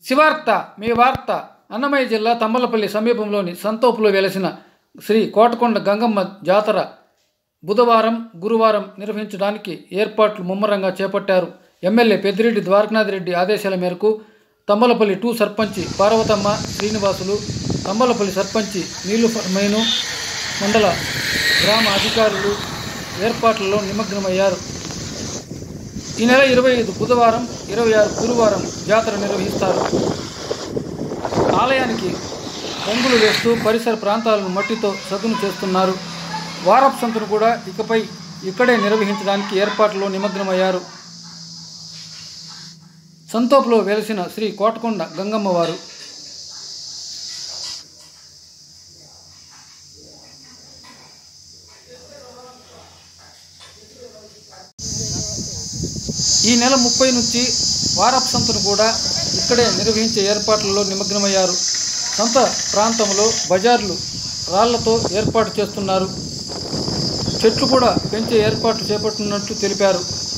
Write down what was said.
శివార్త మీ వార్త అన్నమయ్య జిల్లా తమ్మలపల్లి సమీపంలోని సంతోపులో వెలసిన శ్రీ కోటకొండ గంగమ్మ జాతర బుధవారం గురువారం నిర్వహించడానికి ఏర్పాట్లు ముమ్మరంగా చేపట్టారు ఎమ్మెల్యే పెద్దిరెడ్డి ద్వారకనాథ్ రెడ్డి ఆదేశాల మేరకు తమ్మలపల్లి టూ సర్పంచి పార్వతమ్మ శ్రీనివాసులు తమ్మలపల్లి సర్పంచి నీళ్లు మైను మండల గ్రామ అధికారులు ఏర్పాట్లలో నిమగ్నమయ్యారు ఈ నెల ఇరవై ఐదు బుధవారం ఇరవై ఆరు గురువారం జాతర నిర్వహిస్తారు ఆలయానికి రంగులు వేస్తూ పరిసర ప్రాంతాలను మట్టితో సదును చేస్తున్నారు వారపు సంతను కూడా ఇకపై ఇక్కడే నిర్వహించడానికి ఏర్పాట్లో నిమగ్నమయ్యారు సంతోపులో వెలసిన శ్రీ కోటకొండ గంగమ్మ వారు ఈ నెల ముప్పై నుంచి వారపు సంతను కూడా ఇక్కడే నిర్వహించే ఏర్పాట్లలో నిమగ్నమయ్యారు సంత ప్రాంతంలో బజార్లు రాళ్లతో ఏర్పాటు చేస్తున్నారు చెట్లు కూడా పెంచే ఏర్పాట్లు చేపడుతున్నట్లు తెలిపారు